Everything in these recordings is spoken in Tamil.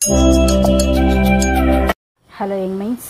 ஹலோ யங் மைன்ஸ்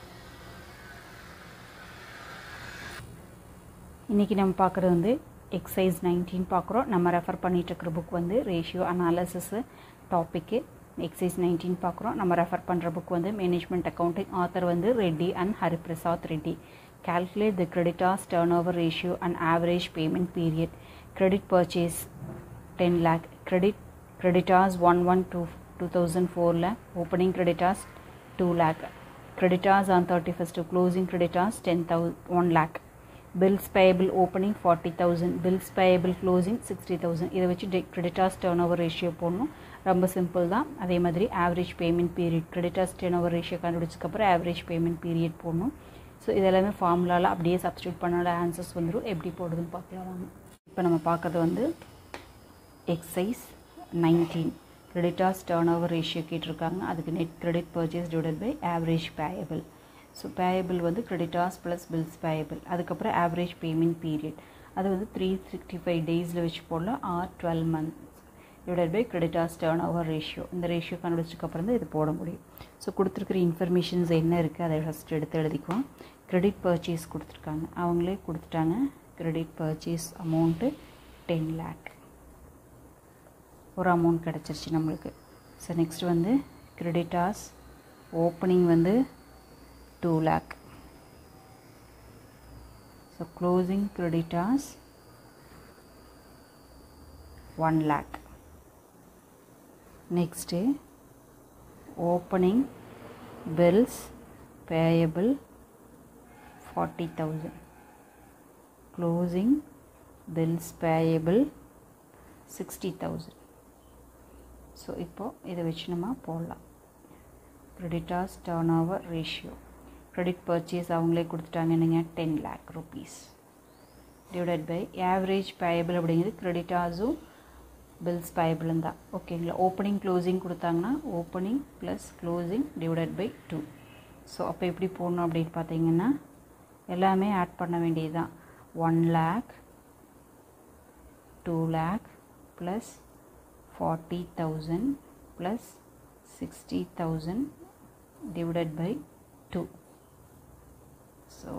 இன்றைக்கி நம்ம பார்க்குறது வந்து எக்ஸசைஸ் நைன்டீன் பார்க்குறோம் நம்ம ரெஃபர் பண்ணிட்டு இருக்கிற புக் வந்து ratio analysis topic exercise nineteen பார்க்குறோம் நம்ம ரெஃபர் பண்ணுற புக் வந்து மேனேஜ்மெண்ட் அக்கௌண்டிங் ஆத்தர் வந்து Reddy and Hariprasad Reddy calculate the creditors turnover ratio and average payment period credit purchase 10 lakh credit creditors 112 2004 lakh opening creditors 2 lakh creditors on 31st to closing creditors 10000 1 lakh bills payable opening 40000 bills payable closing 60000 இதை வச்சு creditors turnover ratio போடணும் ரொம்ப சிம்பிள் தான் அதே மாதிரி average payment period creditors turnover ratio கண்டுபிடிச்சதுக்கப்புறம் ஆவரேஜ் பேமெண்ட் பீரியட் போடணும் ஸோ இதெல்லாமே ஃபார்முலாவில் அப்படியே சப்ஸ்டியூட் பண்ணோட ஆன்சர்ஸ் வந்துடும் எப்படி போடுதுன்னு பார்க்கலாம் வாங்க இப்போ நம்ம பார்க்குறது வந்து exercise nineteen creditors turnover ratio கேட்டிருக்காங்க அதுக்கு net credit purchase divide by average payable so payable வந்து கிரெடிட்டாஸ் ப்ளஸ் பில்ஸ் பேயபிள் அதுக்கப்புறம் ஆவரேஜ் பேமெண்ட் பீரியட் அது வந்து த்ரீ சிக்ஸ்டி ஃபைவ் டேஸில் வச்சு போடலாம் or twelve months divide by creditors turnover ratio இந்த ரேஷியோ கண்டுபிடிச்சதுக்கப்புறம் தான் இது போட முடியும் ஸோ கொடுத்துருக்குற இன்ஃபர்மேஷன்ஸ் என்ன இருக்குது அதை ஃபஸ்ட்டு எடுத்து எழுதிக்குவோம் கிரெடிட் பர்ச்சேஸ் கொடுத்துருக்காங்க அவங்களே கொடுத்துட்டாங்க credit purchase amount ten lakh ஒரு அமௌண்ட் கிடச்சிருச்சு நம்மளுக்கு ஸோ நெக்ஸ்ட் வந்து கிரெடிட்டாஸ் ஓப்பனிங் வந்து two lakh so closing creditors one lakh next opening bills payable forty thousand closing bills payable sixty thousand so இப்போது இதை வச்சு நம்ம போடலாம் creditors turnover ratio credit purchase அவங்களே கொடுத்துட்டாங்க என்னங்க ten lakh rupees divided by average payable அப்படிங்கிறது கிரெடிட்டாஸும் பில்ஸ் பேயபிளும் தான் ஓகேங்களா ஓப்பனிங் க்ளோசிங் கொடுத்தாங்கன்னா opening plus closing divided by two so அப்போ எப்படி போடணும் அப்படின்னு பார்த்தீங்கன்னா எல்லாமே ஆட் பண்ண வேண்டியது தான் one lakh two lakh plus forty thousand plus sixty thousand divided by two so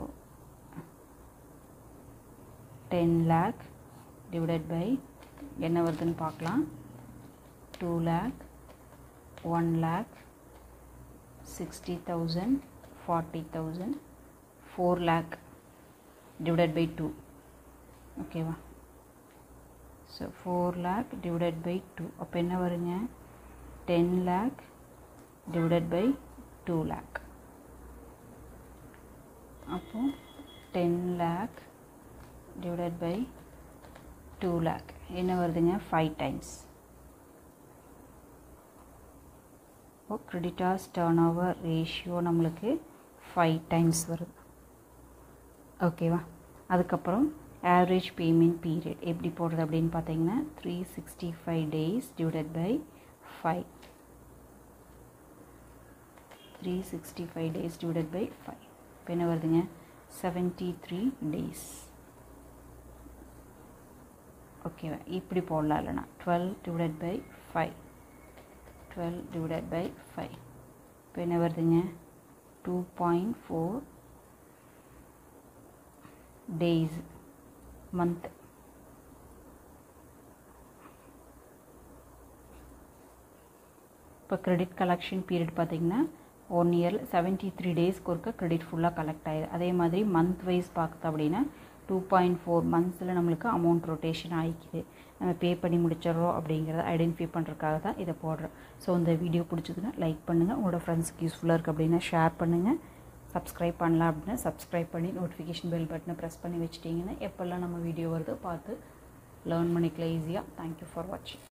ten lakh divided by என்ன வருதுன்னு பார்க்கலாம் two lakh one lakh sixty thousand forty thousand four lakh divided by two ஓகேவா so four lakh divided by two அப்போ என்ன வருங்க ten lakh divided by two lakh அப்போ ten lakh divided by two lakh என்ன வருதுங்க ஃபைவ் டைம்ஸ் இப்போ கிரெடிட்டாஸ் டர்ன் ஓவர் ரேஷியோ நம்மளுக்கு ஃபைவ் டைம்ஸ் வருது ஓகேவா அதுக்கப்புறம் ஆவரேஜ் பேமெண்ட் பீரியட் எப்படி போடுறது அப்படின்னு பார்த்தீங்கன்னா three sixty five days divided by five three sixty five days divided by five இப்போ என்ன வருதுங்க செவன்ட்டி த்ரீ டேஸ் ஓகேவா இப்படி போடலாம் இல்லைனா twelve divided by five twelve divided by five இப்போ என்ன வருதுங்க two point four days month இப்போ கிரெடிட் கலெக்ஷன் பீரியட் பார்த்திங்கன்னா ஒன் இயரில் செவன்ட்டி த்ரீ டேஸ்க்கு ஒருக்க கிரெடிட் ஃபுல்லாக கலெக்ட் ஆகிடுது அதே மாதிரி மந்த் வைஸ் பார்க்குது அப்படின்னா டூ பாயிண்ட் ஃபோர் மந்த்ஸில் நம்மளுக்கு அமௌண்ட் ரொட்டேஷன் ஆகிக்குது நம்ம பே பண்ணி முடிச்சிடறோம் அப்படிங்கிறத ஐடென்டிஃபை பண்ணுறதுக்காக தான் இதை போடுறோம் ஸோ இந்த வீடியோ பிடிச்சதுன்னா லைக் பண்ணுங்கள் உங்களோட ஃப்ரெண்ட்ஸ்க்கு யூஸ்ஃபுல்லாக இருக்குது அப்படின்னா ஷேர் பண்ணுங்கள் சப்ஸ்கிரைப் பண்ணலாம் அப்படின்னா சப்ஸ்கிரைப் பண்ணி நோட்டிஃபிகேஷன் பெல் பட்டனை ப்ரெஸ் பண்ணி வச்சிட்டிங்கன்னா எப்போல்லாம் நம்ம வீடியோ வருதோ பார்த்து லேர்ன் பண்ணிக்கலாம் ஈஸியாக தேங்க்யூ ஃபார் வாட்சிங்